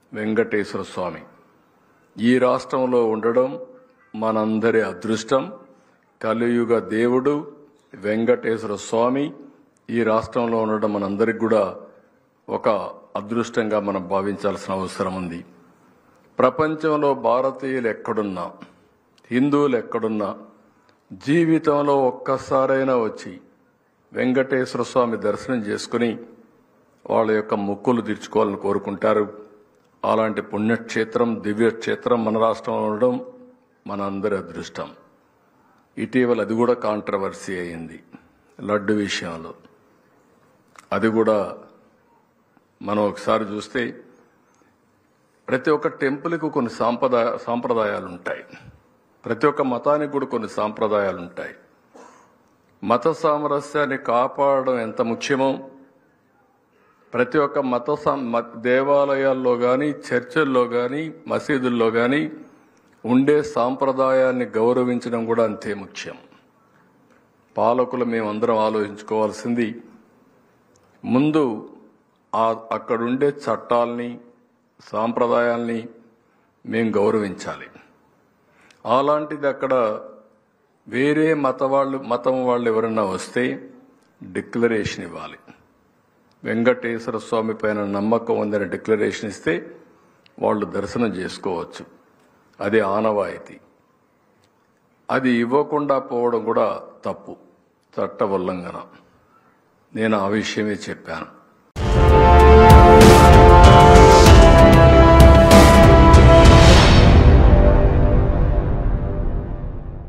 వెంకటేశ్వర స్వామి ఈ రాష్ట్రంలో ఉండడం మనందరి అదృష్టం కలియుగ దేవుడు వెంకటేశ్వర స్వామి ఈ రాష్ట్రంలో ఉండడం మనందరికి కూడా ఒక అదృష్టంగా మనం భావించాల్సిన అవసరం ఉంది ప్రపంచంలో భారతీయులు ఎక్కడున్నా హిందువులు ఎక్కడున్నా జీవితంలో ఒక్కసారైనా వచ్చి వెంకటేశ్వర స్వామి దర్శనం చేసుకుని వాళ్ళ యొక్క మొక్కులు తీర్చుకోవాలని కోరుకుంటారు అలాంటి పుణ్యక్షేత్రం దివ్యక్షేత్రం మన రాష్ట్రంలో ఉండడం మన అందరి అదృష్టం ఇటీవల అది కూడా కాంట్రవర్సీ అయింది లడ్డు విషయంలో అది కూడా మనం ఒకసారి చూస్తే ప్రతి ఒక్క టెంపుల్కి కొన్ని సాంప్రదాయ సాంప్రదాయాలు ఉంటాయి ప్రతి ఒక్క మతానికి కూడా కొన్ని సాంప్రదాయాలు ఉంటాయి మత సామరస్యాన్ని కాపాడడం ఎంత ముఖ్యమో ప్రతి ఒక్క మత సం- మ- దేవాలయాల్లో కానీ చర్చిల్లో కానీ మసీదుల్లో కానీ ఉండే సాంప్రదాయాన్ని గౌరవించడం కూడా అంతే ముఖ్యం పాలకులు మేమందరం ఆలోచించుకోవాల్సింది ముందు ఆ అక్కడుండే చట్టాల్ని సాంప్రదాయాల్ని మేము గౌరవించాలి అలాంటిది అక్కడ వేరే మత వాళ్ళు మతం వాళ్ళు ఎవరన్నా వస్తే డిక్లరేషన్ ఇవ్వాలి వెంకటేశ్వర స్వామి పైన నమ్మకం ఉందని డిక్లరేషన్ ఇస్తే వాళ్ళు దర్శనం చేసుకోవచ్చు అది ఆనవాయితీ అది ఇవ్వకుండా పోవడం కూడా తప్పు చట్ట ఉల్లంఘన నేను ఆ విషయమే చెప్పాను